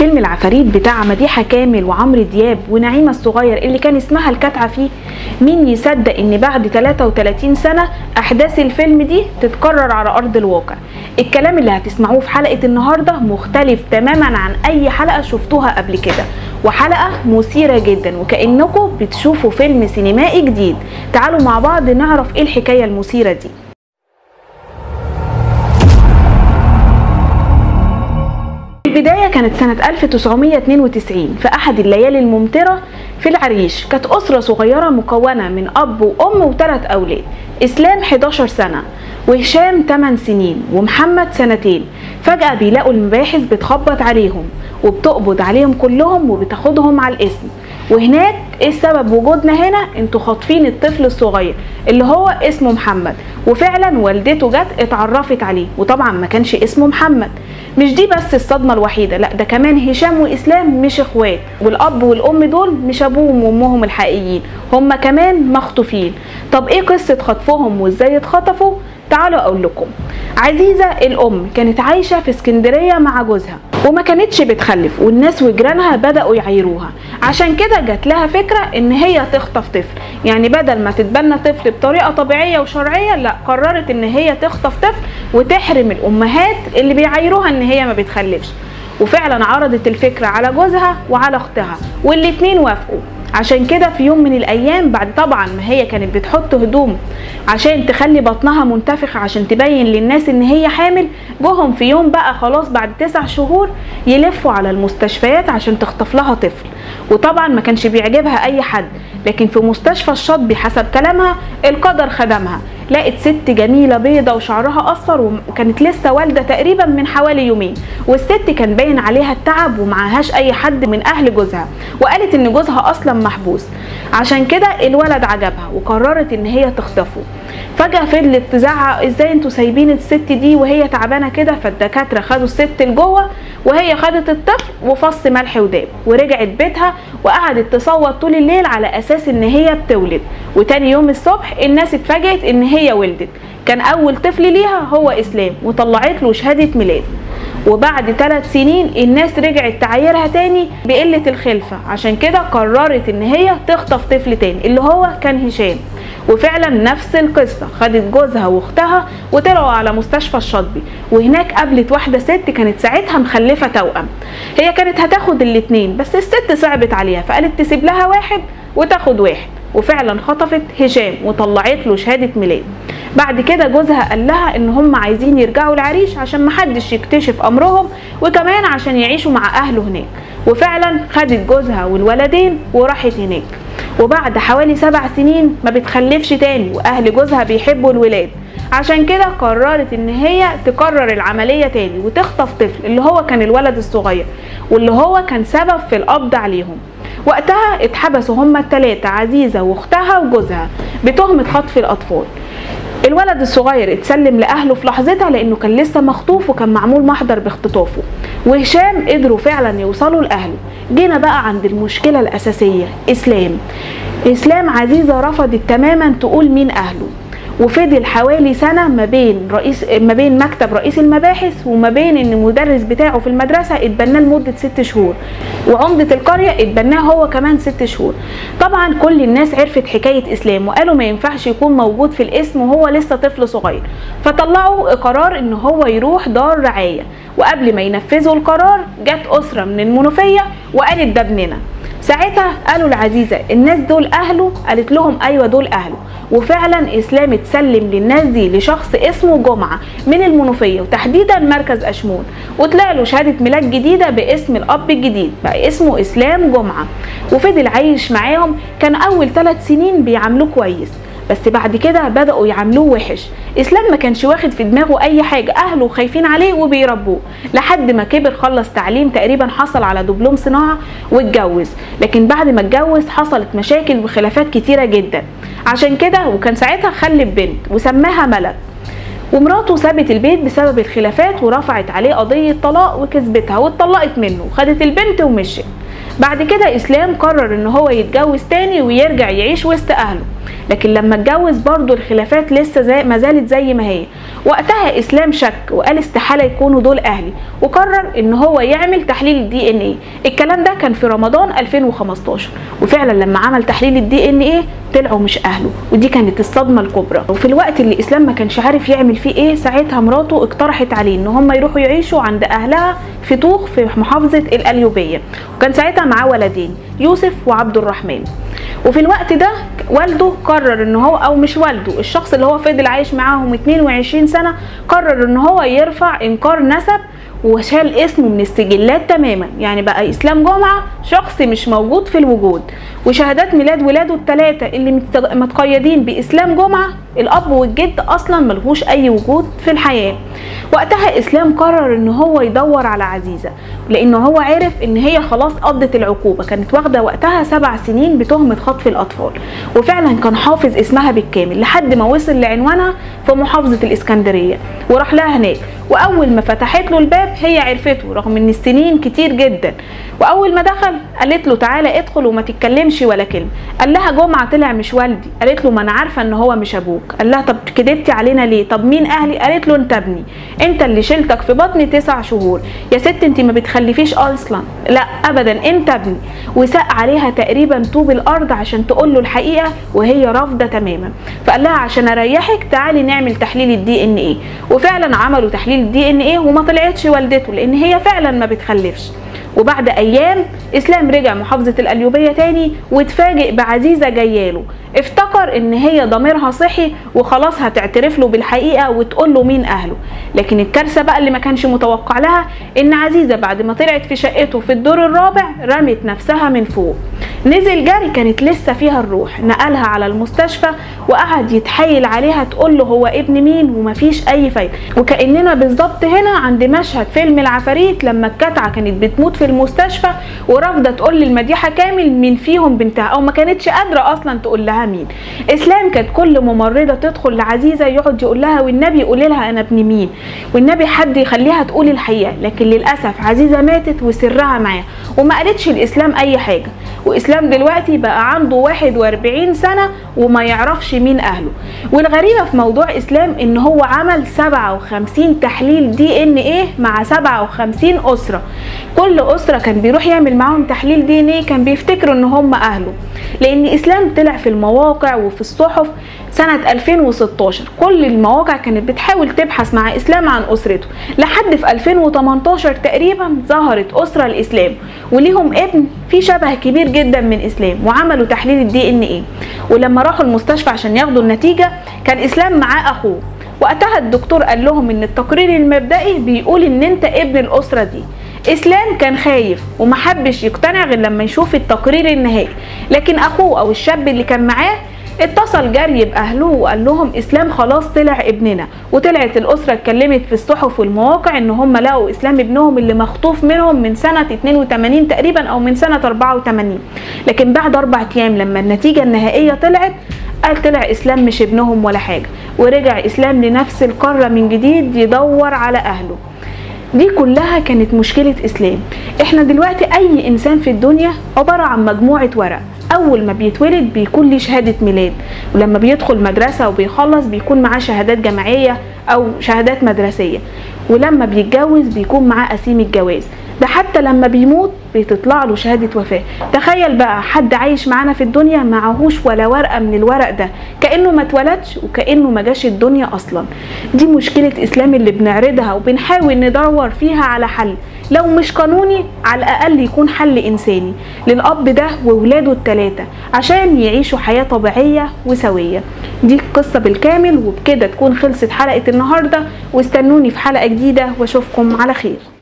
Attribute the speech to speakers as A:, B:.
A: فيلم العفاريت بتاع مديحة كامل وعمرو دياب ونعيمة الصغير اللي كان اسمها الكتعة فيه مين يصدق ان بعد 33 سنة احداث الفيلم دي تتكرر على ارض الواقع الكلام اللي هتسمعوه في حلقة النهاردة مختلف تماما عن اي حلقة شفتوها قبل كده وحلقة مثيرة جدا وكأنكم بتشوفوا فيلم سينمائي جديد تعالوا مع بعض نعرف ايه الحكاية المثيرة دي البداية كانت سنة 1992 في أحد الليالي الممطرة في العريش كانت أسرة صغيرة مكونة من أب وأم وثلاث أولاد إسلام 11 سنة وهشام 8 سنين ومحمد سنتين فجأة بيلاقوا المباحث بتخبط عليهم وبتقبض عليهم كلهم وبتاخدهم على الاسم وهناك ايه سبب وجودنا هنا انتوا خاطفين الطفل الصغير اللي هو اسمه محمد وفعلا والدته جت اتعرفت عليه وطبعا ما كانش اسمه محمد مش دي بس الصدمه الوحيده لا ده كمان هشام واسلام مش اخوات والاب والام دول مش ابوهم وامهم الحقيقيين هم كمان مخطوفين طب ايه قصه خطفهم وازاي اتخطفوا تعالوا اقول لكم عزيزه الام كانت عايشه في اسكندريه مع جوزها وما كانتش بتخلف والناس وجيرانها بدأوا يعايروها عشان كده جات لها فكرة ان هي تخطف طفل يعني بدل ما تتبنى طفل بطريقة طبيعية وشرعية لا قررت ان هي تخطف طفل وتحرم الامهات اللي بيعايروها ان هي ما بتخلفش وفعلا عرضت الفكرة على جوزها وعلى اختها والاتنين وافقوا عشان كده في يوم من الايام بعد طبعا ما هي كانت بتحط هدوم عشان تخلي بطنها منتفخ عشان تبين للناس ان هي حامل جوهم في يوم بقى خلاص بعد تسع شهور يلفوا على المستشفيات عشان تخطف لها طفل وطبعا ما كانش بيعجبها اي حد لكن في مستشفى الشطبي حسب كلامها القدر خدمها لقت ست جميلة بيضة وشعرها أصفر وكانت لسه والدة تقريبا من حوالي يومين والست كان باين عليها التعب ومعهاش أي حد من أهل جوزها وقالت إن جوزها أصلا محبوس عشان كده الولد عجبها وقررت إن هي تخطفه فجأة فضلت تزعق ازاي انتوا سايبين الست دي وهي تعبانة كده فالدكاترة خدوا الست لجوه وهي خدت الطفل وفص ملح وداب ورجعت بيتها وقعدت تصوت طول الليل على اساس ان هي بتولد وتاني يوم الصبح الناس اتفاجئت ان هي ولدت كان اول طفل ليها هو اسلام وطلعت له شهادة ميلاد وبعد ثلاث سنين الناس رجعت تعايرها تاني بقلة الخلفة عشان كده قررت ان هي تخطف طفل تاني اللي هو كان هشام وفعلا نفس القصة خدت جوزها واختها وطلعوا على مستشفى الشاطبي وهناك قابلت واحدة ست كانت ساعتها مخلفة توأم هي كانت هتاخد الاتنين بس الست صعبت عليها فقالت تسيب لها واحد وتاخد واحد وفعلا خطفت هشام وطلعت له شهادة ميلاد بعد كده جوزها قال لها ان هم عايزين يرجعوا العريش عشان محدش يكتشف امرهم وكمان عشان يعيشوا مع اهله هناك وفعلا خدت جوزها والولدين وراحت هناك وبعد حوالي سبع سنين ما بتخلفش تاني واهل جوزها بيحبوا الولاد عشان كده قررت ان هي تكرر العملية تاني وتخطف طفل اللي هو كان الولد الصغير واللي هو كان سبب في القبض عليهم وقتها اتحبسوا هما التلاتة عزيزة واختها وجوزها بتهمة خطف الأطفال الولد الصغير اتسلم لاهله في لحظتها لانه كان لسه مخطوف وكان معمول محضر باختطافه وهشام قدروا فعلا يوصلوا لاهله جينا بقى عند المشكله الاساسيه اسلام اسلام عزيزه رفضت تماما تقول مين اهله وفضل حوالي سنه ما بين رئيس ما بين مكتب رئيس المباحث وما بين ان المدرس بتاعه في المدرسه اتبناه لمده ست شهور وعمده القريه اتبناه هو كمان ست شهور طبعا كل الناس عرفت حكايه اسلام وقالوا ما ينفعش يكون موجود في الاسم وهو لسه طفل صغير فطلعوا قرار ان هو يروح دار رعايه وقبل ما ينفذوا القرار جت اسره من المنوفيه وقالت ده ابننا ساعتها قالوا العزيزة الناس دول أهله قالت لهم أيوة دول أهله وفعلا إسلام اتسلم للناس دي لشخص اسمه جمعة من المنوفية وتحديدا مركز أشمون وطلع له شهادة ميلاد جديدة باسم الأب الجديد بقى اسمه إسلام جمعة وفضل عايش معاهم كان أول ثلاث سنين بيعاملوه كويس بس بعد كده بدأوا يعاملوه وحش اسلام ما كانش واخد في دماغه اي حاجه اهله خايفين عليه وبيربوه لحد ما كبر خلص تعليم تقريبا حصل على دبلوم صناعه واتجوز لكن بعد ما اتجوز حصلت مشاكل وخلافات كتيره جدا عشان كده وكان ساعتها خلف بنت وسماها ملك ومراته سابت البيت بسبب الخلافات ورفعت عليه قضيه طلاق وكسبتها واتطلقت منه وخدت البنت ومشيت بعد كده اسلام قرر ان هو يتجوز تاني ويرجع يعيش وسط اهله لكن لما اتجوز برضه الخلافات لسه زي ما زالت زي ما هي وقتها اسلام شك وقال استحاله يكونوا دول اهلي وقرر ان هو يعمل تحليل الدي ان ايه الكلام ده كان في رمضان 2015 وفعلا لما عمل تحليل الدي ان ايه طلعوا مش اهله ودي كانت الصدمه الكبرى وفي الوقت اللي اسلام ما كانش عارف يعمل فيه ايه ساعتها مراته اقترحت عليه ان هم يروحوا يعيشوا عند اهلها في طوخ في محافظه القليوبيه وكان ساعتها معاه ولدين يوسف وعبد الرحمن وفي الوقت ده والده قرر ان هو او مش والده الشخص اللي هو فضل عايش معاهم 22 سنه قرر ان هو يرفع انكار نسب وشال اسمه من السجلات تماما يعني بقى اسلام جمعه شخص مش موجود في الوجود وشهادات ميلاد ولاده الثلاثه اللي متقيدين باسلام جمعه الاب والجد اصلا ملهوش اي وجود في الحياه وقتها اسلام قرر ان هو يدور على عزيزه لانه هو عرف ان هي خلاص قضت العقوبه كانت واخده وقتها سبع سنين بتهمه خطف الاطفال وفعلا كان حافظ اسمها بالكامل لحد ما وصل لعنوانها في محافظه الاسكندريه وراح لها هناك واول ما فتحت له الباب هي عرفته رغم ان السنين كتير جدا واول ما دخل قالت له تعالى ادخل وما تتكلمش ولا كلمه قال لها جمعه طلع مش والدي قالت له ما انا عارفه ان هو مش ابوك قال لها طب كدبتي علينا ليه طب مين اهلي قالت له انت ابني انت اللي شلتك في بطني تسع شهور يا ست انت ما بتخلفيش اصلا لا ابدا انت ابني وساق عليها تقريبا طوب الارض عشان تقول له الحقيقه وهي رافضه تماما فقال لها عشان اريحك تعالي نعمل تحليل الدي ان ايه وفعلا عملوا تحليل الدي ان ايه وما طلعتش والدته لان هي فعلا ما بتخلفش وبعد ايام اسلام رجع محافظه القليوبيه تاني واتفاجئ بعزيزه جاياله افتكر ان هي ضميرها صحي وخلاص هتعترف له بالحقيقه وتقول له مين اهله لكن الكارثه بقى اللي ما كانش متوقع لها ان عزيزه بعد ما طلعت في شقته في الدور الرابع رمت نفسها من فوق نزل جري كانت لسه فيها الروح نقلها على المستشفى وقعد يتحايل عليها تقول له هو ابن مين ومفيش اي فايده وكاننا بالظبط هنا عند مشهد فيلم العفاريت لما الكتعه كانت بتموت في المستشفى ورافضه تقول للمديحه كامل مين فيهم بنتها او ما كانتش قادره اصلا تقول لها مين اسلام كانت كل ممرضه تدخل لعزيزه يقعد يقول لها والنبي قولي لها انا ابن مين والنبي حد يخليها تقول الحقيقه لكن للاسف عزيزه ماتت وسرها معاه وما قالتش الاسلام اي حاجه واسلام دلوقتي بقى عنده 41 سنه وما يعرفش مين اهله والغريبه في موضوع اسلام ان هو عمل 57 تحليل دي ان ايه مع 57 اسره كل اسره كان بيروح يعمل معاهم تحليل دي ان ايه كان بيفتكروا ان هم اهله لان اسلام طلع في المواقع وفي الصحف سنة 2016 كل المواقع كانت بتحاول تبحث مع إسلام عن أسرته لحد في 2018 تقريبا ظهرت أسرة الإسلام وليهم ابن في شبه كبير جدا من إسلام وعملوا تحليل الدي إن إيه ولما راحوا المستشفى عشان ياخدوا النتيجة كان إسلام معاه أخوه وقتها الدكتور قال لهم إن التقرير المبدئي بيقول إن أنت ابن الأسرة دي اسلام كان خايف ومحبش يقتنع غير لما يشوف التقرير النهائي لكن اخوه او الشاب اللي كان معاه اتصل جري باهله وقال لهم اسلام خلاص طلع ابننا وطلعت الاسره اتكلمت في الصحف والمواقع ان هم لقوا اسلام ابنهم اللي مخطوف منهم من سنه 82 تقريبا او من سنه 84 لكن بعد اربع ايام لما النتيجه النهائيه طلعت قال طلع اسلام مش ابنهم ولا حاجه ورجع اسلام لنفس القاره من جديد يدور على اهله دي كلها كانت مشكلة إسلام إحنا دلوقتي أي إنسان في الدنيا عبارة عن مجموعة ورق أول ما بيتولد بيكون ليه شهادة ميلاد ولما بيدخل مدرسة وبيخلص بيكون معاه شهادات جامعية أو شهادات مدرسية ولما بيتجوز بيكون معاه قسيم الجواز ده حتى لما بيموت بتطلع له شهادة وفاة تخيل بقى حد عايش معانا في الدنيا معهوش ولا ورقة من الورق ده كأنه ما اتولدش وكأنه ما جاش الدنيا أصلا دي مشكلة إسلام اللي بنعرضها وبنحاول ندور فيها على حل لو مش قانوني على الأقل يكون حل إنساني للأب ده وولاده التلاتة عشان يعيشوا حياة طبيعية وسوية دي القصة بالكامل وبكده تكون خلصت حلقة النهاردة واستنوني في حلقة جديدة واشوفكم على خير